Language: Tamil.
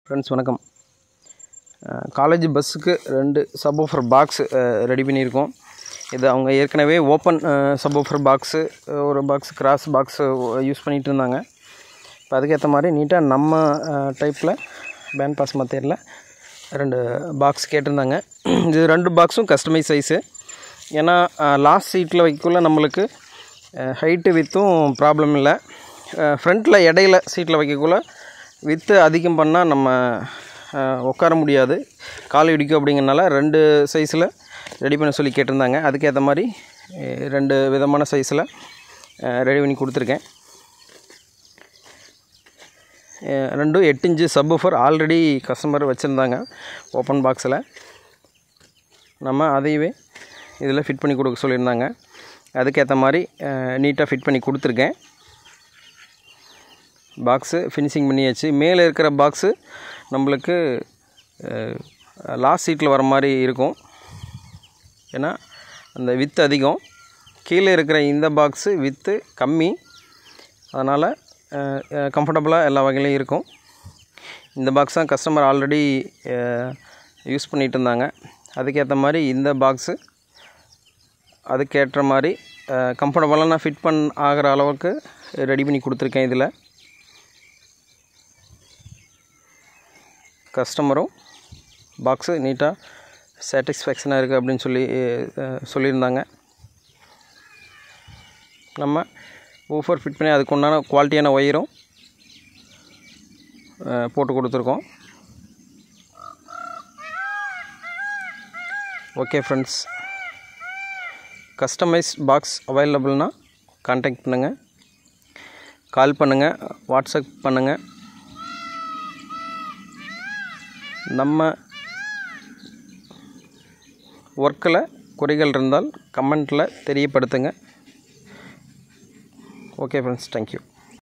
ஃப்ரெண்ட்ஸ் வணக்கம் காலேஜ் பஸ்ஸுக்கு ரெண்டு சப்வூஃபர் பாக்ஸு ரெடி பண்ணியிருக்கோம் இது அவங்க ஏற்கனவே ஓப்பன் சப்வூஃபர் பாக்ஸு ஒரு பாக்ஸ் கிராஸ் பாக்ஸு யூஸ் பண்ணிகிட்டு இருந்தாங்க இப்போ அதுக்கேற்ற மாதிரி நீட்டாக நம்ம டைப்பில் பேண்ட் பாஸ் மெத்தேடில் ரெண்டு பாக்ஸ் கேட்டிருந்தாங்க இது ரெண்டு பாக்ஸும் கஸ்டமைஸ் சைஸு ஏன்னா லாஸ்ட் சீட்டில் வைக்கக்குள்ள நம்மளுக்கு ஹைட்டு வித்தும் ப்ராப்ளம் இல்லை ஃப்ரண்ட்டில் இடையில சீட்டில் வைக்கக்குள்ள வித்து அதிகம் பண்ணால் நம்ம அஹ், உட்கார முடியாது கால் இடிக்கும் அப்படிங்கிறனால ரெண்டு சைஸில் ரெடி பண்ண சொல்லி கேட்டிருந்தாங்க அதுக்கேற்ற மாதிரி அஹ், ரெண்டு விதமான சைஸில் ரெடி பண்ணி கொடுத்துருக்கேன் அஹ், ரெண்டும் எட்டு இன்ச்சு சப்வூஃபர் ஆல்ரெடி கஸ்டமர் வச்சுருந்தாங்க ஓப்பன் பாக்ஸில் நம்ம அதையவே இதில் ஃபிட் பண்ணி கொடுக்க சொல்லியிருந்தாங்க அதுக்கேற்ற மாதிரி நீட்டாக ஃபிட் பண்ணி கொடுத்துருக்கேன் பாக்ஸு ஃபினிஷிங் பண்ணியாச்சு மேலே இருக்கிற பாக்ஸு நம்மளுக்கு லாஸ்ட் சீட்டில் வர மாதிரி இருக்கும் ஏன்னா அந்த வித்து அதிகம் கீழே இருக்கிற இந்த பாக்ஸு வித்து கம்மி அதனால் கம்ஃபர்டபுளாக எல்லா வகையிலையும் இருக்கும் இந்த பாக்ஸ் தான் கஸ்டமர் ஆல்ரெடி யூஸ் பண்ணிகிட்டு இருந்தாங்க அதுக்கேற்ற மாதிரி இந்த பாக்ஸு அதுக்கேற்ற மாதிரி கம்ஃபர்டபுளாக நான் ஃபிட் பண் ஆகிற அளவுக்கு ரெடி பண்ணி கொடுத்துருக்கேன் இதில் கஸ்டமரும் பாக்ஸு நீட்டாக சாட்டிஸ்ஃபேக்ஷனாக இருக்குது அப்படின்னு சொல்லி அஹ், சொல்லியிருந்தாங்க நம்ம ஊஃபர் ஃபிட் பண்ணி அதுக்கு உண்டான குவாலிட்டியான ஒயரும் அஹ், போட்டு கொடுத்துருக்கோம் ஓகே ஃப்ரெண்ட்ஸ் கஸ்டமைஸ் பாக்ஸ் அவைலபிள்னால் கான்டாக்ட் பண்ணுங்கள் கால் பண்ணுங்கள் வாட்ஸ்அப் பண்ணுங்கள் நம்ம ஒர்க்கில் குறைகள் இருந்தால் கமெண்ட்டில் தெரியப்படுத்துங்க ஓகே ஃப்ரெண்ட்ஸ் தேங்க்யூ